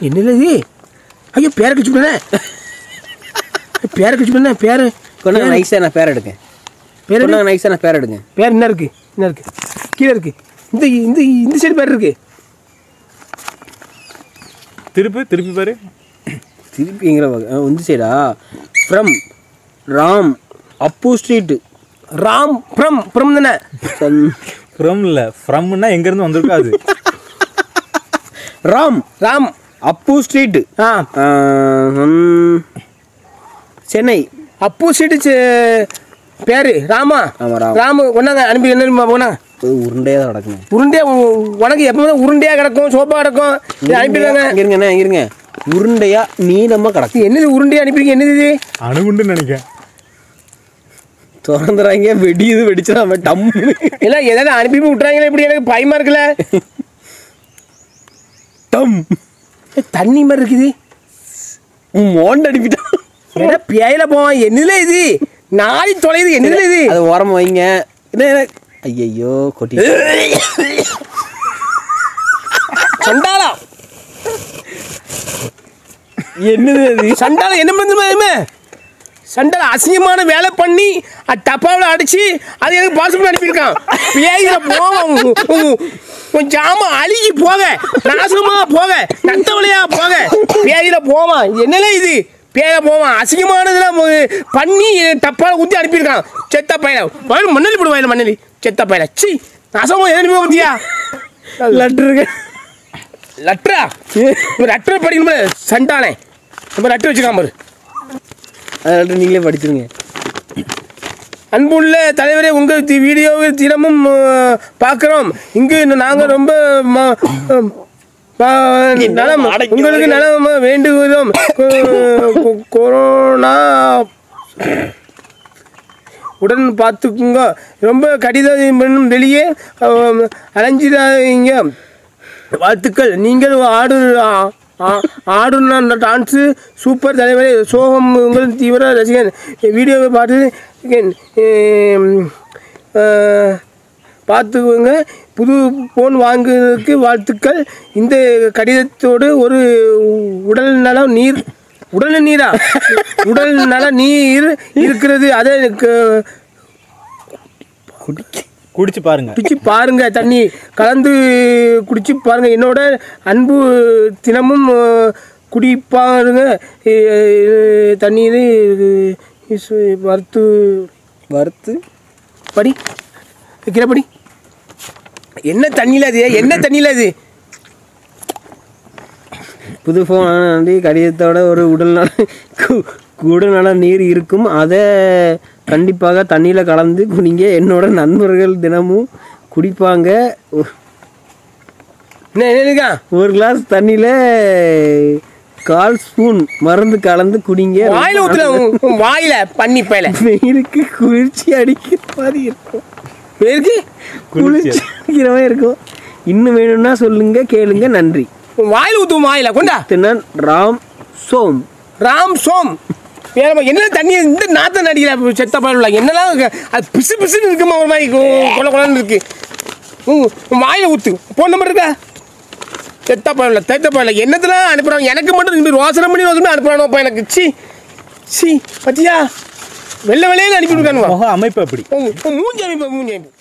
என்னல இது ஐயோ பேரை கழிச்சு விடுனே பேரை கழிச்சு விடுனே பேரு கொண்டாங்க நைஸாக நான் பேர் எடுங்க பேர் கொண்டாங்க நைஸாக நான் பேர் எடுங்க பேர் என்ன இருக்கு என்ன இருக்கு கீழே இருக்கு இந்த இந்த இந்த சைடு பேர் இருக்கு திருப்பி திருப்பி பாரு திருப்பிங்கிற இந்த சைடா ஃப்ரம் ராம் அப்பு ஸ்ட்ரீட்டு ராம் புரம் புரம் தானே ஃப்ரம் இல்லை ஃப்ரம்னா எங்கேருந்து வந்திருக்கோ அது ராம் ராம் அப்பு ஸ்ட்ரீட்டு ஆ சென்னை அப்பு சீட்டு பேரு ராமா ஆமா, ராம். ராமு கொண்டாங்க அனுப்பி என்ன போனாங்க இது உருண்டையாக தான் நடக்குங்க உருண்டையா உ- உனக்கு எப்பவுமே உருண்டையா கிடக்கும் சோப்பா கிடக்கும் இது அனுப்பிடுவாங்க இங்க இருங்க அண்ணா, இங்க இருங்க உருண்டையா நீளமாக கிடக்கு இது என்னது உருண்டையா அனுப்பிடுங்க என்னது இது அணுகுண்டுன்னு நினைக்கிறேன் திறந்துறாங்க வெடியுது வெடிச்சிடாம டம்மு எல்லாம் ஏதாவது அனுப்பி விட்றாங்களே இப்படி எனக்கு பயமா இருக்குல்ல டம் ஏய், தண்ணி மாதிரி இருக்குது மோண்டு அடிப்பிட்டான் ஏடா பேயில போவான் என்னதுல இது நாய் தொலைது என்னதுல இது அதை ஓரமா வைங்க என்ன என்ன ஐயையோ கொட்டி சண்டாளா என்னது அது சண்டாளம் என்ன பண்ணுமா சண்டால அசிங்கமான வேலை பண்ணி அது டப்பாவில் அடிச்சு அது எனக்கு பாஸ் பண்ணி அனுப்பியிருக்கான் பேயில போவான் உ- உ- உன் ஜாமான் அழுகி போக நாசமா போக நத்த வழியா போக பேயில போவான் என்னல இது பேயில போவான் அசிங்கமானதெல்லாம் மு- பண்ணி டப்பாவில் ஊற்றி அனுப்பியிருக்கான் செத்த பையல வயல் மண்ணலி போடு வயல மண்ணலி செத்த பையல சி நாசமா என்ன பத்தியா லட்டுருங்க லட்ரா லெட்டர் படிக்கணும் சண்டானே இப்போ லெட்டர் வச்சுக்காம பாரு அது லெட்டர் நீங்களே படிச்சிருங்க அன்புள்ள தலைவரே உங்கள் தி- வீடியோவை தினமும் அஹ், பார்க்கிறோம் இங்கு நாங்கள் ரொம்ப ம- அஹ், ப- நலம் உங்களுக்கு நலம் வேண்டுகிறோம் கொ- கொ- கொரோனா உடன் பார்த்துக்குங்க ரொம்ப கடிதம் பண்ணும் வெளியே அஹ், அலைஞ்சிடாதீங்க வாழ்த்துக்கள் நீங்கள் ஆடு ஆ- ஆ- ஆடுன டான்ஸு சூப்பர் தலைவரே சோகம் உங்கள் தீவிர ரசிகன் வீடியோவை பார்த்து இருக்கேன். ஏம், அஹ், பார்த்துக்கோங்க புது ஃபோன் வாங்குவதற்கு வாழ்த்துக்கள் இந்த கடிதத்தோடு ஒரு உடல் நலம் நீர் உடல் நீரா உடல் நல நீர் இருக்கிறது அதை க- குடிச்சு பாருங்க குடிச்சு பாருங்க தண்ணி கலந்து குடிச்சு பாருங்க என்னோட அன்பு தினமும் அஹ், குடிப்பாருங்க அஹ், தண்ணீர் இஸ் வறுத்து வறுத்து படி வைக்கிற படி என்ன தண்ணியில் அது என்ன தண்ணியில் அது புது ஃபோன் வந்து கடிதத்தோட ஒரு உடல் நல கு- உடல் நல நீர் இருக்கும் அதை கண்டிப்பாக தண்ணியில் கலந்து குடிங்க என்னோட நண்பர்கள் தினமும் குடிப்பாங்க ஒ- என்ன என்ன இருக்கா ஒரு கிளாஸ் தண்ணியில் கால் ஸ்பூன் மருந்து கலந்து குடிங்க வாயில ஊத்துல உன் உன் வாயில பண்ணி பயல வெயிலுக்கு குளிர்ச்சி அடிக்கிற மாதிரி இருக்கும் இருக்கு குளிர்ச்சி அடிக்கிற மாதிரி இருக்கும் இன்னும் வேணும்னா சொல்லுங்க கேளுங்க நன்றி உன் வாயில ஊத்து உன் வாயில கொண்டா தின்னன் ராம் சோம் ராம் சோம் வேறமா என்ன தண்ணி இந்த நாத்த நடிக்கல செத்த பயில என்னலாம் இருக்கு? அது பிசு பிசுன்னு இருக்குமா ஒரு மாதிரி கொ- கொல கொலன்னு இருக்கு உன் உன் வாயில ஊத்து ஃபோன் நம்பர் இருக்கா செத்த பயில தேத்த பயில என்னத்தெல்லாம் அனுப்புறாங்க எனக்கு மட்டும் இந்த மாதிரி ரோசனை பண்ணி ரோசனை அனுப்புறானோப்பா எனக்கு சி சி பத்தியா வெள்ளை வெள்ளையில அனுப்பி விடுக்கானுவா முக அமைப்பு அப்படி மூஞ்சி அமைப்பு மூஞ்சி அமைப்பு